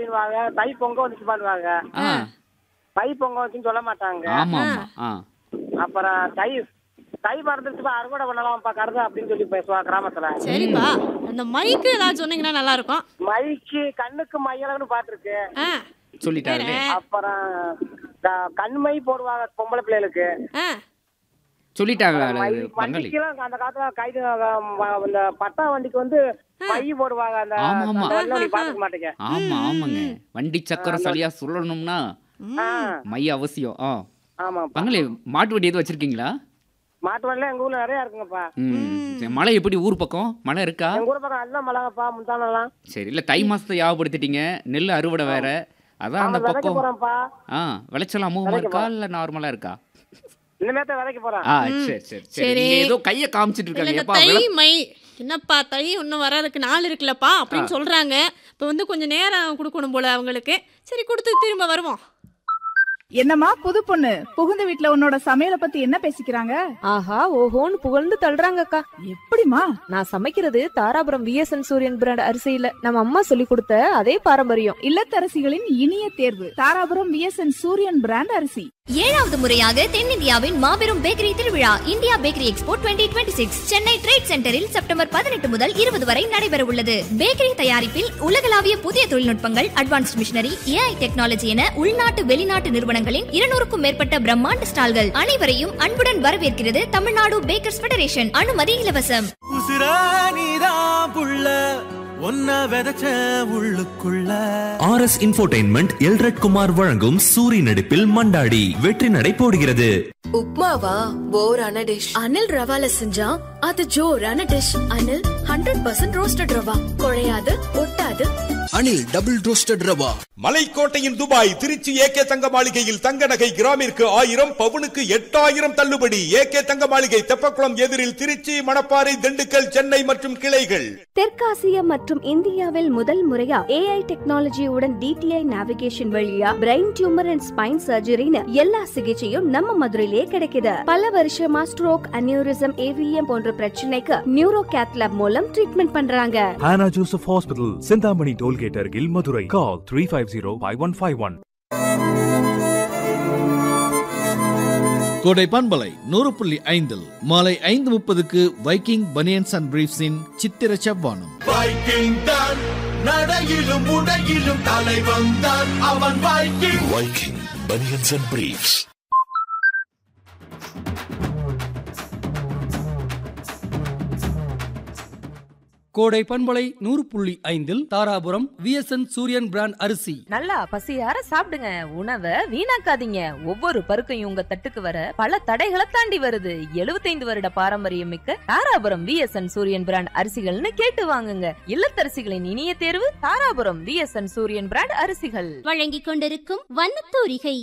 அப்படின்வாங்க தை பொங்க வந்துச்சு பாடுவாங்க ஆ தை பொங்க வந்துச்சுன்னு சொல்ல மாட்டாங்க ஆமா ஆமா ஆ அப்புறம் தை தை மறந்துச்சுப்பா அறுவடை பண்ணலாம்ப்பா கருது அப்படின்னு சொல்லி பேசுவாங்க கிராமத்துல சரிப்பா அந்த மைக்கு ஏதாவது சொன்னீங்கன்னா நல்லா இருக்கும் மைக்கு கண்ணுக்கு மையலன்னு பாட்டுருக்கு ஆ சொல்லிட்டாரு அப்புறம் க- கண்மை போடுவாங்க பொம்பளை பிள்ளைகளுக்கு ஆ சொல்லிட்டாங்க மை அது பங்காளி வண்டிக்கெல்லாம் அந்த காலத்துல கைது ம- இந்த பட்டா வண்டிக்கு வந்து மை போடுவாங்க அந்த ஆமா, ஆமா. அந்த வண்டியில நீ பாத்துக்க மாட்டீங்க ஆமா ஆமாங்க வண்டி சக்கரம் சரியா சொல்லணும்னா ஆ, மை அவசியம் ஆ ஆமா பங்காளி மாட்டு வண்டி எதுவும் வச்சிருக்கீங்களா மாட்டு வண்டில எங்க ஊர்ல நிறைய இருக்குங்கப்பா ம் சரி, மழை எப்படி ஊர் பக்கம் மழை இருக்கா எங்க ஊர் பக்கம் எல்லாம் மழைங்கப்பா முந்தானெல்லாம் சரி இல்ல தை மாசத்தை ஞாபகப்படுத்திட்டீங்க நெல் அறுவடை வேற அதான் அந்த அவன் விதைக்க பக்கம் போறான்ப்பா ஆ விளைச்சல் அமோகமா இருக்கா இல்ல நார்மலா இருக்கா இனிமேத்த விதைக்க போறான் ஆ சரி சரி சரி சரி. நீங்க ஏதோ கைய காமிச்சிட்டு இல்ல இருக்காங்க இந்த எப்பா தை விள- மை என்னப்பா தை இன்னும் வர்றதுக்கு நாள் இருக்குல்லப்பா அப்படின்னு சொல்றாங்க இப்போ வந்து கொஞ்சம் நேரம் கொடுக்கணும் போல அவங்களுக்கு சரி கொடுத்து திரும்ப வருவோம் என்னம்மா புது பொண்ணு புகுந்த வீட்ல உன்னோட சமையல பத்தி என்ன பேசிக்கிறாங்க ஆஹா ஓஹோன்னு புகழ்ந்து தள்ளுறாங்கக்கா எப்படிமா நான் சமைக்கிறது தாராபுரம் விஎஸ்என் சூரியன் பிராண்ட் அரிசியில நம்ம அம்மா சொல்லி கொடுத்த அதே பாரம்பரியம் இல்லத்தரசிகளின் இனிய தேர்வு தாராபுரம் விஎஸ்என் சூரியன் பிராண்ட் அரிசி ஏழாவது முறையாக தென்னிந்தியாவின் மாபெரும் பேக்கரி திருவிழா India bakery expo 2026 Chennai trade சென்டரில் செப்டம்பர் பதினெட்டு முதல் இருபது வரை நடைபெற உள்ளது பேக்கரி தயாரிப்பில் உலகளாவிய புதிய தொழில்நுட்பங்கள் அட்வான்ஸ்ட் மிஷினரி ஏஐ டெக்னாலஜி என உள்நாட்டு வெளிநாட்டு நிறுவனங்களின் இருநூறுக்கும் மேற்பட்ட பிரம்மாண்ட ஸ்டால்கள் அனைவரையும் அன்புடன் வரவேற்கிறது தமிழ்நாடு பேக்கர்ஸ் ஃபெடரேஷன் அனுமதி இலவசம் உசுரா நீதான் புள்ள ஒன்ன விதைச்ச உள்ளுக்குள்ள R S infotainment Elred Kumar வழங்கும் சூரி நடிப்பில் மண்டாடி வெற்றி நடை போடுகிறது உப்மாவா போரான டிஷ் அனில் ரவால செஞ்சா அது ஜோரான dish Anil hundred percent roasted rava குழையாது ஒட்டாது அனில் டபுள் ரோஸ்டட் ரவா மலைக்கோட்டையின் துபாய் திருச்சி ஏகே தங்க மாளிகையில் தங்க நகை கிராமிற்கு ஆயிரம் பவுனுக்கு எட்டாயிரம் தள்ளுபடி ஏகே தங்க மாளிகை தெப்பக்குளம் எதிரில் திருச்சி மணப்பாறை திண்டுக்கல் சென்னை மற்றும் கிளைகள் தெற்காசியா மற்றும் இந்தியாவில் முதல் முறையா ஏஐ டெக்னாலஜியுடன் டிடிஐ நேவிகேஷன் வழியா பிரெயின் டியூமர் அண்ட் ஸ்பைன் சர்ஜரின்னு எல்லா சிகிச்சையும் நம்ம மதுரையிலே கிடைக்குது பல வருஷமா ஸ்ட்ரோக் அனியூரிசம் ஏவிஎம் போன்ற பிரச்சனைக்கு நியூரோ கேத்லாப் மூலம் ட்ரீட்மெண்ட் பண்றாங்க Hannah Joseph Hospital, Sindhamani Tollgate Argil, Madurai. Call 350-5151. கோடை பண்பலை நூறு புள்ளி ஐந்தில் மாலை ஐந்து முப்பதுக்கு வைக்கிங் பனியன்ஸ் அண்ட் பிரீஃப்ஸின் சித்திர செவ்வானம் வைக்கிங் தான் நடையிலும் உடையிலும் தலைவன் தான் அவன் Viking Viking banians and briefs கோடை பண்பலை நூறு புள்ளி ஐந்தில் தாராபுரம் விஎஸ்என் சூரியன் பிராண்ட் அரிசி நல்லா பசியார சாப்பிடுங்க உணவை வீணாக்காதீங்க ஒவ்வொரு பருக்கையும் உங்க தட்டுக்கு வர பல தடைகளை தாண்டி வருது 75 வருட பாரம்பரியம் மிக்க தாராபுரம் விஎஸ்என் சூரியன் பிராண்ட் அரிசிகள்னு கேட்டு வாங்குங்க இல்லத்தரசிகளின் இனிய தேர்வு தாராபுரம் விஎஸ்என் சூரியன் பிராண்ட் அரிசிகள் வழங்கிக் கொண்டிருக்கும் வண்ணத்தூரிகை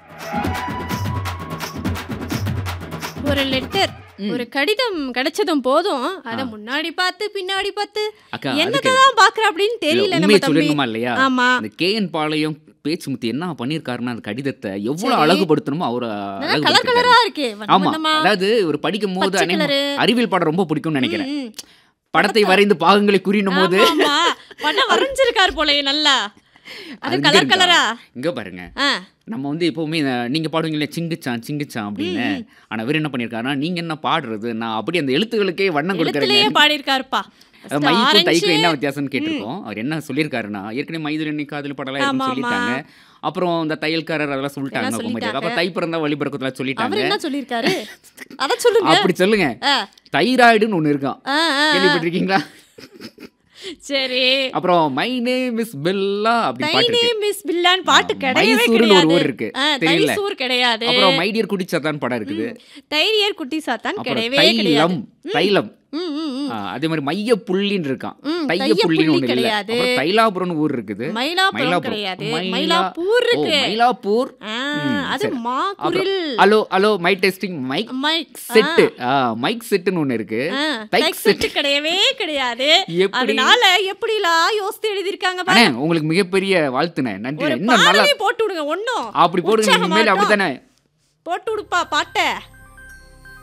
ஒரு லெட்டர் ஒரு கடிதம் கிடைச்சதும் போதும் அத முன்னாடி பார்த்து பின்னாடி பார்த்து அக்கா, என்னதான் பாக்குற அப்படின்னு தெரியல இல்ல, நம்ம உண்மையை தம்பி சொல்லணுமா இல்லையா ஆமா இந்த கே என் பாளையம் பேச்சுமுத்தி என்ன பண்ணிருக்காருன்னா அந்த கடிதத்தை எவ்வளவு சரி. அழகுபடுத்தணுமோ அவரை நல்லா கலர் கலரா இருக்கு வண்ண ஆமா வண்ணமா. அதாவது ஒரு படிக்கும் போது பச்சை அநேகமா கலரு. அறிவியல் பாடம் ரொம்ப பிடிக்கும்னு நினைக்கிறேன் ம், ம். படத்தை வரைந்து பாகங்களை குறியும் போது ஆமா, ஆமா. பண்ண வரைஞ்சிருக்காரு போலயே நல்லா அது இங்க கலர் இருக்கா? கலரா இங்க பாருங்க ஆ. நம்ம வந்து எப்பவுமே இந்த- நீங்க பாடுவீங்களே சிங்குச்சான் சிங்குச்சான் அப்படின்னு ம், ம். ஆனா இவர் என்ன பண்ணிருக்காருன்னா நீங்க என்ன பாடுறது நான் அப்படி அந்த எழுத்துகளுக்கே வண்ணம் எழுத்துலயே கொடுக்குறேன் பாடியிருக்காருப்பா அது மைக்கும் ஆரஞ்சு. தைக்கும் என்ன வித்தியாசம்னு கேட்டிருக்கோம் அவர் என்ன சொல்லியிருக்காருன்னா ஏற்கனவே மைதில் என்னை காதல் படலாம் ஆமா, எதுவும் ஆமா. சொல்லிட்டாங்க அப்புறம் இந்த தையல்காரர் அதெல்லாம் சொல்லிட்டாங்க எல்லாம் குமரி சொல்லிட்டாங்க. அப்புறம் தை பிறந்தா வழிபிறக்கத்துல சொல்லிட்டாங்க அவர் என்ன சொல்லிருக்காரு அத சொல்லுங்க அப்படி சொல்லுங்க ஆ. தைராய்டுன்னு ஒண்ணு இருக்கான் ஆ, ஆ, ஆ. கேள்விப்பட்டிருக்கீங்களா சரி அப்புறம் மை நேம் இஸ் பெல்லா அப்படி பாட்டு தைனே இருக்கு மிஸ் பில்லான் பாட்டு கிடையவே மைசூர்னு ஒரு கிடையாது ஊர் இருக்கு ஆ, தெரியல தைசூர் கிடையாது அப்புறம் மைடியர் குட்டிச்சாத்தான் படம் இருக்குது தைரியர் குட்டி சாத்தான் அப்புறம் கிடையவே கிடையாது தைலம் தைலம் ம், ம், ம். ஆ, அதே மாதிரி மைய புள்ளின்னு இருக்கான் ம், தைய தைய புள்ளின்னு புள்ளி ஒண்ணு இல்ல கிடையாது. அப்புறம் தைலாபுரம்னு ஊர் இருக்குது மயிலாப்புரம் கிடையாது. மயிலா- மயிலாப்பூர் ஓ, இருக்கு. மயிலாப்பூர் ஆ, ம், அது சரி. மா அப்புறம் குரில் hello hello mic testing mic mic set mic செட்டுன்னு ஒண்ணு இருக்கு தைக் தைக் செட் செட்டு கிடையவே கிடையாது எப்படி? அதனால எப்படிலாம் யோசித்து எழுதிருக்காங்க அண்ணே பாருங்க உங்களுக்கு மிகப்பெரிய வாழ்த்துனே நன்றி ஒரு இன்னும் நல்லா பாடலே போட்டு விடுங்க ஒன்னும் அப்படி போடுங்க இனிமேல் அப்படித்தானே போட்டு விடுப்பா பாட்ட